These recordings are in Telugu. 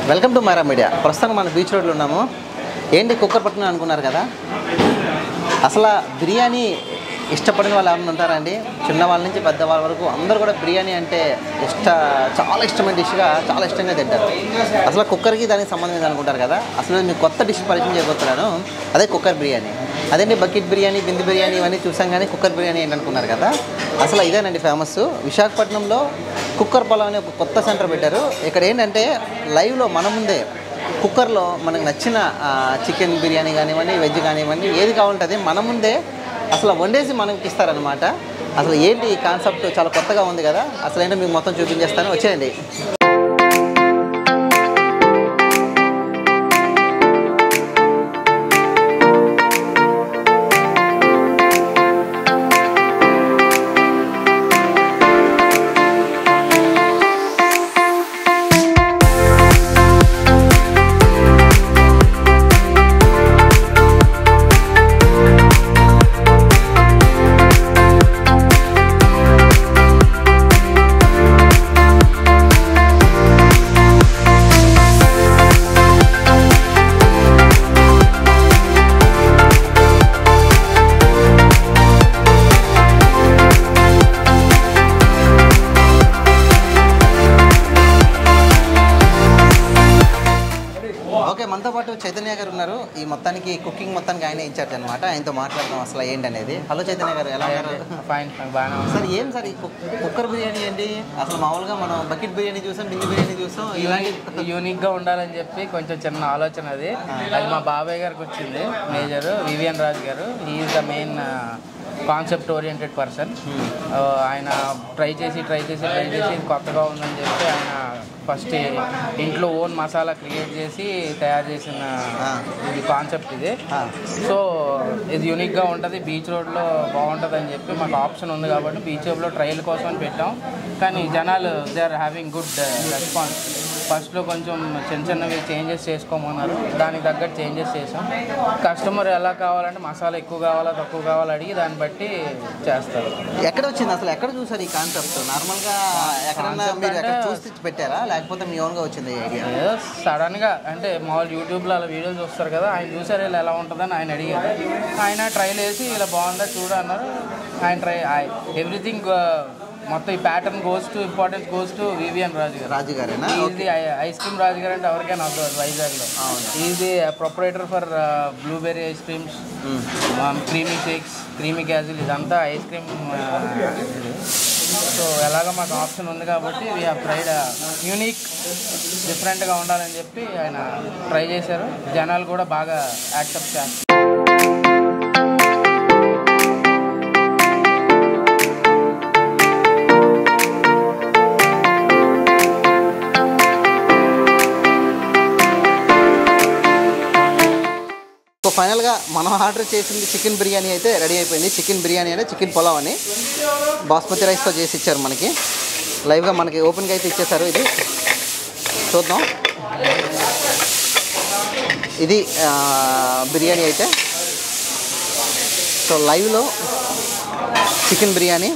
వెల్కమ్ టు మైరా మీడియా ప్రస్తుతం మన బీచ్ రోడ్లో ఉన్నాము ఏంటి కుక్కర్ పట్టుకుని అనుకున్నారు కదా అసలు బిర్యానీ ఇష్టపడిన వాళ్ళు ఎవరైనా ఉంటారా అండి చిన్న వాళ్ళ నుంచి పెద్ద వాళ్ళ వరకు అందరూ కూడా బిర్యానీ అంటే ఇష్ట చాలా ఇష్టమైన డిష్గా చాలా ఇష్టంగా తింటారు అసలు కుక్కర్కి దానికి సంబంధం ఏంది అనుకుంటారు కదా అసలు మీకు కొత్త డిష్ పరిచయం చేయబోతున్నాను అదే కుక్కర్ బిర్యానీ అదేంటి బకెట్ బిర్యానీ బిందు బిర్యానీ ఇవన్నీ చూసాం కానీ కుక్కర్ బిర్యానీ ఏంటి అనుకున్నారు కదా అసలు ఇదేనండి ఫేమస్ విశాఖపట్నంలో కుక్కర్ పొలం అనే ఒక కొత్త సెంటర్ పెట్టారు ఇక్కడ ఏంటంటే లైవ్లో మన ముందే కుక్కర్లో మనకు నచ్చిన ఆ, చికెన్ బిర్యానీ కానివ్వండి వెజ్ కానివ్వండి ఏది కావాలంటే మన ముందే అసలు వండేసి మనకి ఇస్తారనమాట అసలు ఏంటి ఈ కాన్సెప్ట్ చాలా కొత్తగా ఉంది కదా అసలు ఏంటో మీకు మొత్తం చూపించేస్తాను వచ్చేయండి ఓకే మనతో పాటు చైతన్య గారు ఉన్నారు ఈ మొత్తానికి కుకింగ్ మొత్తానికి ఆయన ఇన్ఛార్జ్ అనమాట ఆయనతో మాట్లాడదాం అసలు ఏంటనేది హలో చైతన్య గారు ఎలా ఉన్నారు ఫైన్ బాగానే ఉంది సార్ ఏం సార్ ఈ కుక్- కుక్కర్ బిర్యానీ ఏంటి అసలు మామూలుగా మనం బకెట్ బిర్యానీ చూసాం బింది బిర్యానీ చూసాం ఇలాంటి యూనిక్ గా ఉండాలని చెప్పి కొంచెం చిన్న ఆలోచన అది అది మా బాబాయ్ గారికి వచ్చింది major VVN Raju garu is the main concept oriented person ఆయన ట్రై చేసి ట్రై చేసి ట్రై చేసి ఇది కొత్తగా ఉందని చెప్పి ఆయన ఫస్ట్ ఇంట్లో ఓన్ మసాలా క్రియేట్ చేసి తయారు చేసిన ఆ. ఇది కాన్సెప్ట్ ఇది ఆ, సో ఇది యూనిక్గా ఉంటుంది బీచ్ రోడ్లో బాగుంటుంది అని చెప్పి మాకు ఆప్షన్ ఉంది కాబట్టి బీచ్ రోడ్లో ట్రయల్ కోసం అని పెట్టాం కానీ జనాలు they are having good response ఫస్ట్లో కొంచెం చిన్న చిన్నవి చేంజెస్ చేసుకోమన్నారు దానికి తగ్గట్టు చేంజెస్ చేసాం కస్టమర్ ఎలా కావాలంటే మసాలా ఎక్కువ కావాలా తక్కువ కావాలా అడిగి దాన్ని బట్టి చేస్తారు ఎక్కడ వచ్చింది అసలు ఎక్కడ చూసారు ఈ కాన్సెప్ట్ నార్మల్గా ఎక్కడన్నా Concept మీరు ఎక్కడ అంటే- చూసి పెట్టారా లేకపోతే మీ ఓన్గా వచ్చింది ఈ ఐడియా ఏదో సడన్గా అంటే మామూలు యూట్యూబ్లో అలా వీడియోస్ చూస్తారు కదా ఆయన చూసారు ఇలా ఎలా ఉంటుందని ఆయన అడిగారు ఆయన ట్రైల్ వేసి ఇలా బాగుందా చూడు అన్నారు ఆయన ట్రై ఎవ్రీథింగ్ మొత్తం ఈ pattern goes to importance goes to VVN Raju garu Raju గారేనా ఈజీ ఐస్ క్రీమ్ రాజు గారు అంటే ఎవరికైనా అర్థం వైజాగ్లో అవును. Easy proprietor for blueberry ice creams creamy shakes creamy castle ఇదంతా ఐస్ క్రీమ్ సో ఎలాగ మాకు ఆప్షన్ ఉంది కాబట్టి వీ హ్యావ్ ట్రైడ్ యూనిక్ డిఫరెంట్గా ఉండాలని చెప్పి ఆయన ట్రై చేశారు జనాలు కూడా బాగా యాక్సెప్ట్ చేస్తారు సో ఫైనల్గా మనం ఆర్డర్ చేసింది చికెన్ బిర్యానీ అయితే రెడీ అయిపోయింది చికెన్ బిర్యానీ అంటే చికెన్ పులావ్ అని బాస్మతి రైస్తో చేసి ఇచ్చారు మనకి లైవ్గా మనకి ఓపెన్గా అయితే ఇచ్చేసారు ఇది చూద్దాం ఇది ఆ, బిర్యానీ అయితే సో లైవ్లో చికెన్ బిర్యానీ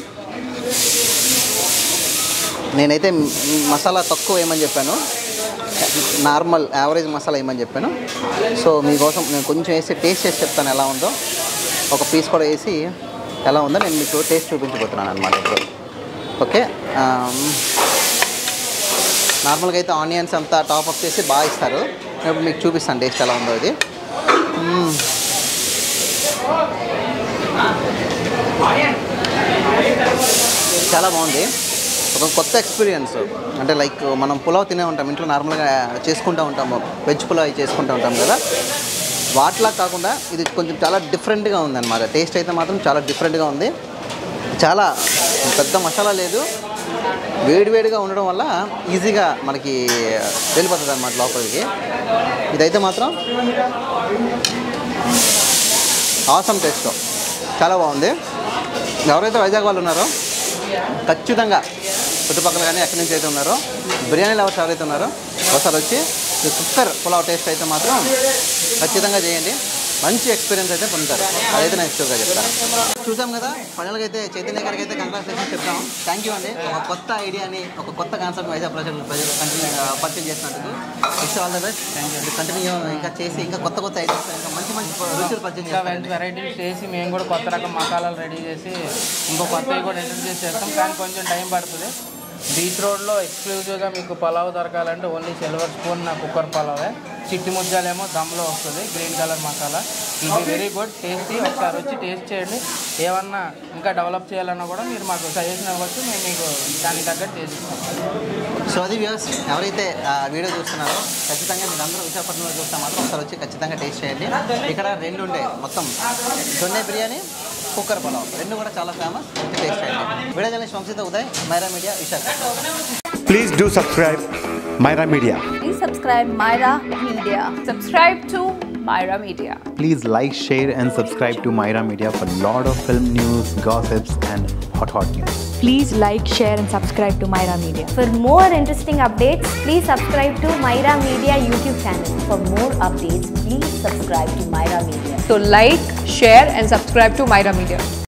నేనైతే మ్- మసాలా తక్కువ వేయమని చెప్పాను నార్మల్ యావరేజ్ మసాలా వేయమని చెప్పాను సో మీకోసం నేను కొంచెం వేసి టేస్ట్ చేసి చెప్తాను ఎలా ఉందో ఒక పీస్ కూడా వేసి ఎలా ఉందో నేను మీకు టేస్ట్ చూపించబోతున్నాను అనమాట ఇప్పుడు ఓకే ఆమ్, నార్మల్గా అయితే ఆనియన్స్ అంతా టాప్ అప్ చేసి బాగా ఇస్తారు నేను ఇప్పుడు మీకు చూపిస్తాను టేస్ట్ ఎలా ఉందో ఇది మ్మ్. చాలా బాగుంది ఒక కొత్త ఎక్స్పీరియన్స్ అంటే లైక్ మనం పులావ్ తినే ఉంటాం ఇంట్లో నార్మల్గా చేసుకుంటూ ఉంటాము వెజ్ పులావ్ అవి చేసుకుంటూ ఉంటాం కదా వాటిలా కాకుండా ఇది కొంచెం చాలా డిఫరెంట్గా ఉందన్నమాట టేస్ట్ అయితే మాత్రం చాలా డిఫరెంట్గా ఉంది చాలా పెద్ద మసాలా లేదు వేడివేడిగా ఉండడం వల్ల ఈజీగా మనకి వెళ్ళిపోతుంది అనమాట లోపలికి ఇదైతే మాత్రం ఆసమ్ టేస్ట్ చాలా బాగుంది ఎవరైతే వైజాగ్ వాళ్ళు ఉన్నారో ఖచ్చితంగా చుట్టుపక్కల కానీ ఎక్కడి నుంచి అయితే ఉన్నారో బిర్యానీ లవర్స్ ఎవరైతే ఉన్నారో ఒకసారి వచ్చి ఈ కుక్కర్ పులావ్ టేస్ట్ అయితే మాత్రం ఖచ్చితంగా చేయండి మంచి ఎక్స్పీరియన్స్ అయితే పొందుతారు అదైతే నేను షూర్గా చెప్తాను చూసాం కదా ఫైనల్గా అయితే చైతన్య గారికి అయితే కంగ్రాచులేషన్ చెప్తాం థ్యాంక్ యూ అండి ఒక కొత్త ఐడియాని ఒక కొత్త కాన్సెప్ట్ వైజాగ్ ప్రజలు ప్రజలు కంటిన్యూ పరిచయం చేసినందుకు it's all the best continue ఇంకా చేసి ఇంకా కొత్త కొత్త ఐడియాస్ ఇంకా మంచి మంచి రుచులు పరిచయం ఇంకా చేస్తారండి వెరైటీస్ చేసి మేము కూడా కొత్త రకం మసాలాలు రెడీ చేసి ఇంకో కొత్తవి కూడా ఇంట్రడ్యూస్ చేస్తాం కానీ కొంచెం టైం పడుతుంది బీచ్ రోడ్లో ఎక్స్క్లూజివ్గా మీకు పలావ్ దొరకాలంటే ఓన్లీ సిల్వర్ స్పూన్ నా కుక్కర్ పలావే చిట్టి ముజ్జాలేమో దమ్లో వస్తుంది గ్రీన్ కలర్ మసాలా ఇది వెరీ గుడ్ టేస్టీ ఒకసారి వచ్చి టేస్ట్ చేయండి ఏమన్నా ఇంకా డెవలప్ చేయాలన్నా కూడా మీరు మాకు సజెషన్ ఇవ్వచ్చు మేము మీకు దానికి తగ్గట్టు చేసిస్తాం సో అది వ్యూస్ ఎవరైతే ఆ వీడియో చూస్తున్నారో ఖచ్చితంగా మీరు అందరూ విశాఖపట్నంలో చూస్తే మాత్రం ఒకసారి వచ్చి ఖచ్చితంగా టేస్ట్ చేయండి ఇక్కడ రెండు ఉండే మొత్తం దొన్నె బిర్యానీ కుక్కర్ పలావ్ రెండు కూడా చాలా ఫేమస్ వచ్చి టేస్ట్ చేయండి video journalist Vamsheetha Uday Myra media Visakhapatnam Please do subscribe Myra Media. Please subscribe Myra Media. Subscribe to Myra Media. Please like, share, and subscribe to Myra Media for lot of film news, gossips, and hot hot news. Please like, share, and subscribe to Myra Media. For more interesting updates, please subscribe to Myra Media YouTube channel. For more updates, please subscribe to Myra Media. So, like, share, and subscribe to Myra Media.